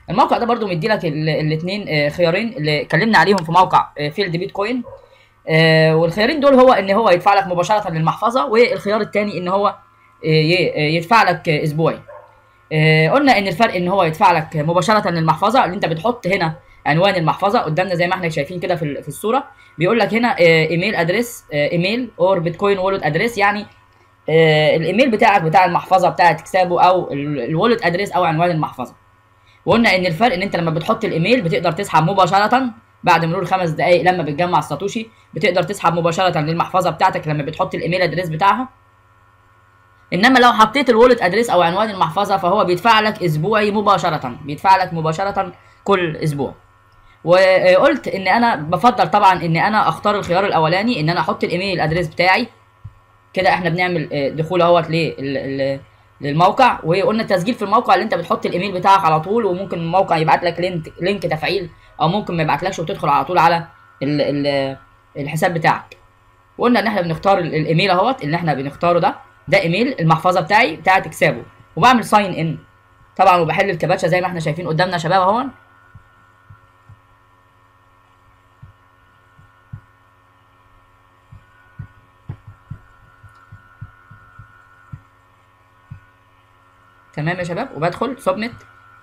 الموقع ده برضو مدي لك الاثنين خيارين اللي اتكلمنا عليهم في موقع فيلد بيتكوين آه، والخيارين دول هو ان هو يدفع لك مباشره للمحفظه والخيار الثاني ان هو آه، ي- يدفع لك اسبوعي آه، قلنا ان الفرق ان هو يدفع لك مباشره للمحفظه اللي انت بتحط هنا عنوان المحفظه قدامنا زي ما احنا شايفين كده في ال- في الصوره بيقول لك هنا آه، ايميل ادريس آه، ايميل اور بيتكوين وولت ادريس يعني آه، الايميل بتاعك بتاع المحفظه بتاعت حسابه او الوولت ادريس او عنوان المحفظه وقلنا ان الفرق ان انت لما بتحط الايميل بتقدر تسحب مباشره بعد مرور خمس دقائق لما بتجمع الساتوشي بتقدر تسحب مباشره للمحفظه بتاعتك لما بتحط الايميل ادريس بتاعها انما لو حطيت الوولت ادريس او عنوان المحفظه فهو بيدفع لك اسبوعي مباشره بيدفع لك مباشره كل اسبوع وقلت ان انا بفضل طبعا ان انا اختار الخيار الاولاني ان انا احط الايميل ادريس بتاعي كده احنا بنعمل آه، دخول اهوت لل- ال- للموقع وقلنا التسجيل في الموقع اللي انت بتحط الايميل بتاعك على طول وممكن الموقع يبعت لك لينك لينك تفعيل او ممكن ما يبعتلكش وتدخل على طول على ال ال الحساب بتاعك وقلنا ان احنا بنختار ال- الايميل اهوت اللي احنا بنختاره ده ده ايميل المحفظه بتاعي بتاعت اكسابه وبعمل ساين ان طبعا وبحل الكباتشه زي ما احنا شايفين قدامنا يا شباب اهون تمام يا شباب وبدخل سبميت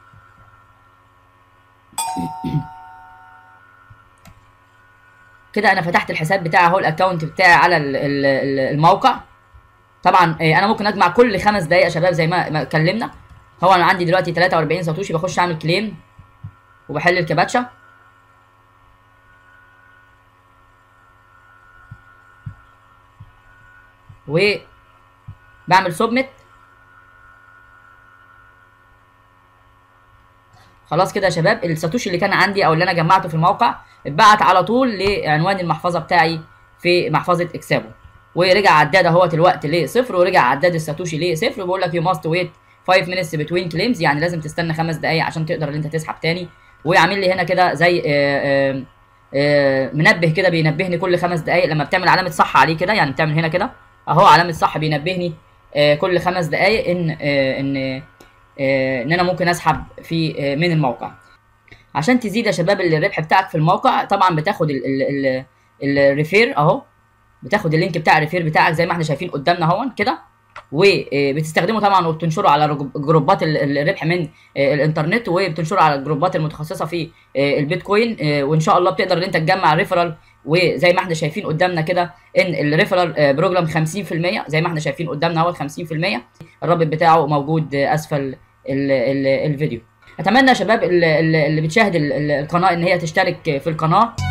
كده انا فتحت الحساب بتاعي اهو الاكونت بتاعي على ال- ال- ال- الموقع طبعا آه، انا ممكن اجمع كل خمس دقايق يا شباب زي ما ما اتكلمنا هو انا عندي دلوقتي 43 ساتوشي بخش اعمل كليم وبحل الكباتشه وبعمل سبميت خلاص كده يا شباب الساتوشي اللي كان عندي او اللي انا جمعته في الموقع اتبعت على طول لعنوان المحفظه بتاعي في محفظه اكسابو ورجع عداد اهوت الوقت لصفر ورجع عداد الساتوشي لصفر وبيقول لك يو ماست ويت 5 minutes between claims يعني لازم تستنى خمس دقايق عشان تقدر ان انت تسحب تاني وعامل لي هنا كده زي آه، آه، آه، منبه كده بينبهني كل خمس دقايق لما بتعمل علامه صح عليه كده يعني بتعمل هنا كده اهو علامه صح بينبهني آه، كل خمس دقايق ان آه، ان آه، ان انا ممكن اسحب في آه، من الموقع عشان تزيد يا شباب الربح بتاعك في الموقع طبعا بتاخد ال ال ال الريفير اهو بتاخد اللينك بتاع الريفير بتاعك زي ما احنا شايفين قدامنا اهون كده وبتستخدمه طبعا وبتنشره على رج- جروبات ال- ال- الربح من آه، الانترنت وبتنشره على الجروبات المتخصصه في آه، البيتكوين آه، وان شاء الله بتقدر ان انت تجمع ريفرال وزي ما احنا شايفين قدامنا كده ان الريفرال بروجرام 50% زي ما احنا شايفين قدامنا اهو 50% الرابط بتاعه موجود آه، اسفل ال ال الفيديو اتمنى يا شباب ال- ال- اللي بتشاهد ال- ال- القناه ان هي تشترك في القناه